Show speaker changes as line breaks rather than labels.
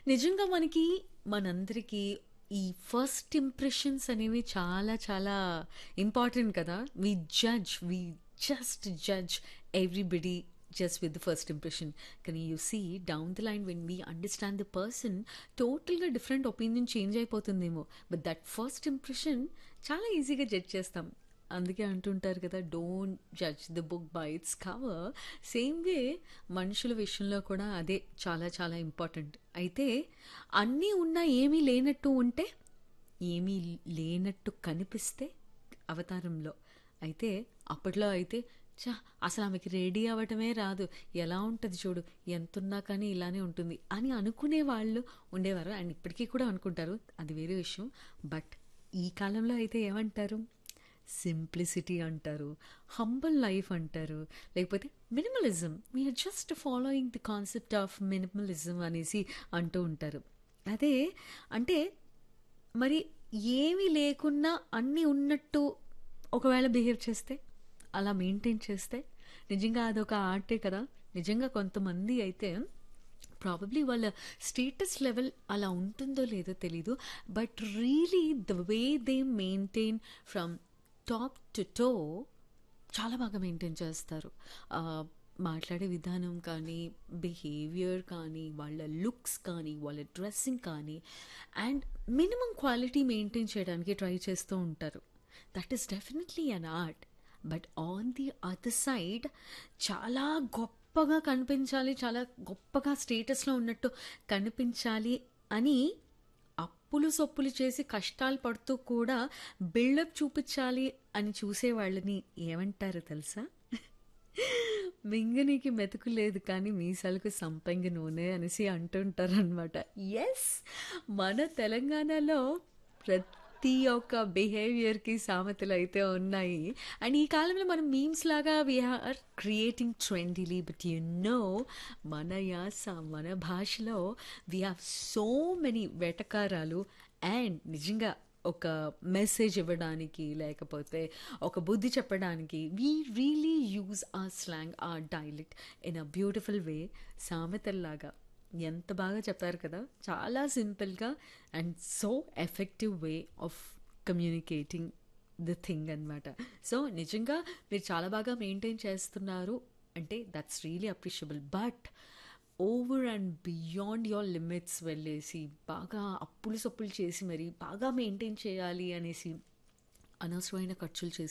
నిజంగా మనకి మనందరికీ ఈ ఫస్ట్ ఇంప్రెషన్స్ అనేవి చాలా చాలా ఇంపార్టెంట్ కదా we judge we just judge everybody just with the first impression కానీ you see down the line when we understand the person టోటల్గా డిఫరెంట్ ఒపీనియన్ చేంజ్ అయిపోతుందేమో బట్ దట్ ఫస్ట్ ఇంప్రెషన్ చాలా ఈజీగా judge చేస్తాం అందుకే అంటుంటారు కదా don't judge the book by its cover same way మనుషుల విషయంలో కూడా అదే చాలా చాలా ఇంపార్టెంట్ అయితే అన్నీ ఉన్నా ఏమీ లేనట్టు ఉంటే ఏమీ లేనట్టు కనిపిస్తే అవతారంలో అయితే అప్పట్లో అయితే చా అసలు ఆమెకి రెడీ అవ్వటమే రాదు ఎలా ఉంటుంది చూడు ఎంతున్నా కానీ ఇలానే ఉంటుంది అని అనుకునే వాళ్ళు ఉండేవారు అండ్ ఇప్పటికీ కూడా అనుకుంటారు అది వేరే విషయం బట్ ఈ కాలంలో అయితే ఏమంటారు సింప్లిసిటీ అంటారు హంబల్ లైఫ్ అంటారు లేకపోతే minimalism we are just following the concept of minimalism అనేసి అంటూ ఉంటారు అదే అంటే మరి ఏమీ లేకున్నా అన్నీ ఉన్నట్టు ఒకవేళ బిహేవ్ చేస్తే అలా మెయింటైన్ చేస్తే నిజంగా అదొక ఆర్టే కదా నిజంగా కొంతమంది అయితే ప్రాబబ్లీ వాళ్ళ స్టేటస్ లెవెల్ అలా ఉంటుందో లేదో తెలీదు but really the way they maintain from top to toe చాలా బాగా మెయింటైన్ చేస్తారు ఆ, మాట్లాడే విధానం కానీ బిహేవియర్ కానీ వాళ్ళ లుక్స్ కానీ వాళ్ళ డ్రెస్సింగ్ కానీ అండ్ మినిమం క్వాలిటీ మెయింటైన్ చేయడానికి ట్రై చేస్తూ ఉంటారు that is definitely an art but on the other side చాలా గొప్పగా కనిపించాలి చాలా గొప్పగా స్టేటస్లో ఉన్నట్టు కనిపించాలి అని అప్పులు సొప్పులు చేసి కష్టాలు పడుతూ కూడా బిల్డప్ చూపించాలి అని చూసే వాళ్ళని ఏమంటారు తెలుసా మింగనీకి మెతుకు లేదు కానీ మీసాలకు సంపంగి నూనె అనేసి అంటుంటారు అనమాట ఎస్ మన తెలంగాణలో ప్రతి ఒక్క బిహేవియర్కి సామెతలు అయితే ఉన్నాయి అండ్ ఈ కాలంలో మనం మీమ్స్ లాగా we are creating trendily but you know మన యాస మన భాషలో వీ హ్యావ్ సో మెనీ వెటకారాలు అండ్ నిజంగా ఒక మెసేజ్ ఇవ్వడానికి లేకపోతే ఒక బుద్ధి చెప్పడానికి we really use a slang a dialect in a beautiful way సామెతల్లాగా ఎంత బాగా చెప్పారు కదా చాలా సింపుల్గా and so effective way of communicating the thing అనమాట సో నిజంగా మీరు చాలా బాగా మెయింటైన్ చేస్తున్నారు అంటే that's really appreciable but over and beyond your limits వెళ్ళేసి బాగా అప్పులు సప్పులు చేసి మరి బాగా మెయింటైన్ చేయాలి అనేసి అనవసరమైన ఖర్చులు చేసి